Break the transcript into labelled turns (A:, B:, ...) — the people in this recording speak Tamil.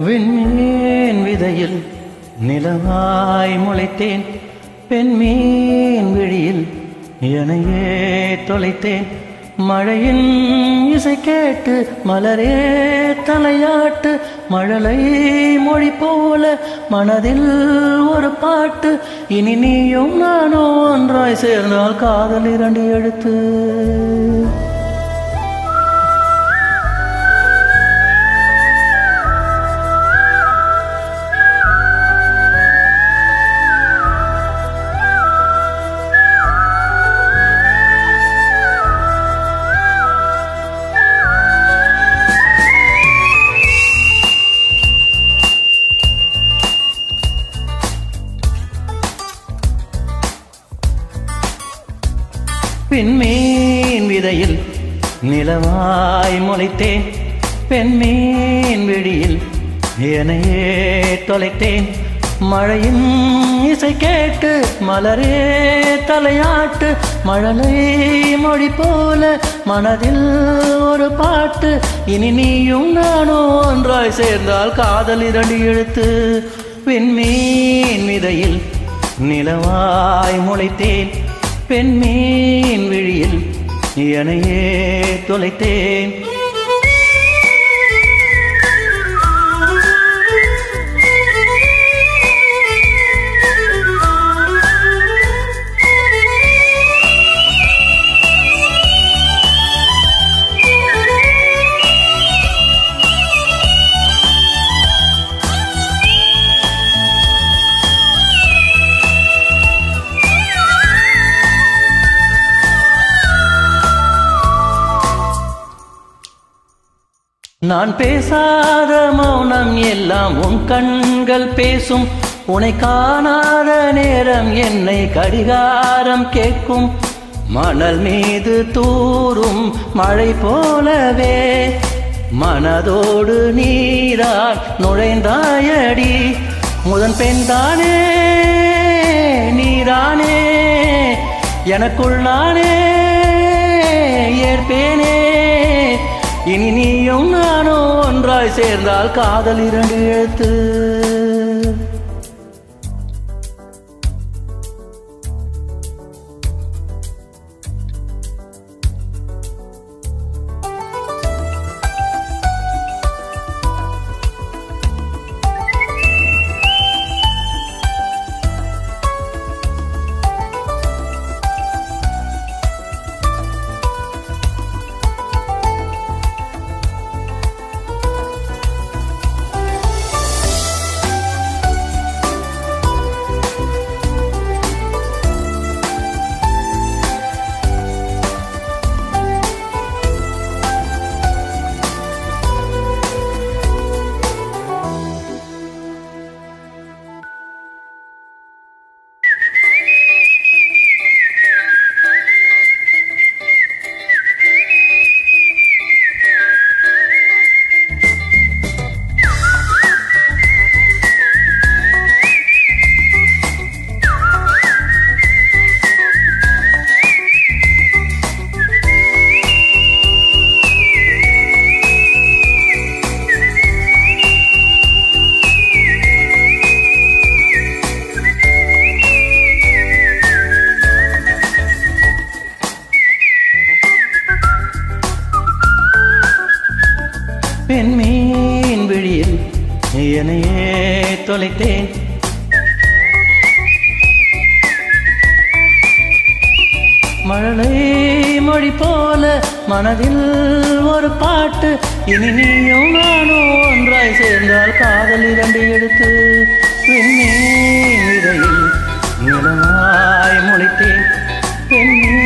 A: விண்மீன் விதையில் நிலவாய் முளைத்தேன் பெண்மீன் விழியில் எனையே தொலைத்தேன் மழையின் இசை கேட்டு மலரே தலையாட்டு மழலை மொழி போல மனதில் ஒரு பாட்டு இனி நீயும் நானும் ஒன்றாய் சேர்ந்தால் காதல் இரண்டு எழுத்து பெண்மீன் விதையில் நிலவாய் முளைத்தேன் பெண்மீன் விழியில் எனையே தொலைத்தேன் மழையின் இசை கேட்டு மலரே தலையாட்டு மழலை மொழி போல மனதில் ஒரு பாட்டு இனி நீயும் நானும் ஒன்றாய் சேர்ந்தால் காதல் இரண்டு எழுத்து விண்மீன் விதையில் நிலவாய் முளைத்தேன் பெண்மீன் விழியில் எனையே தொலைத்தேன் நான் பேசாத மௌனம் எல்லாம் உன் கண்கள் பேசும் உன்னை காணாத நேரம் என்னை கடிகாரம் கேட்கும் மணல் மீது தூறும் மழை போலவே மனதோடு நீரால் நுழைந்தாயடி முதன் பெண்தானே நீதானே எனக்குள் நானே ஏற்பேனே இனி நீயும் நானும் ஒன்றாய் சேர்ந்தால் காதல் இரண்டு எழுத்து பெண்மீன் விழியில் என்னையே தொலைத்தேன் மழலை மொழி போல மனதில் ஒரு பாட்டு இனி நீயும் நானும் ஒன்றாய் சேர்ந்தால் காதல் இரண்டு எடுத்து விண்மீன் விதையில் நிலமாய் முளைத்தேன் பெண்மீன்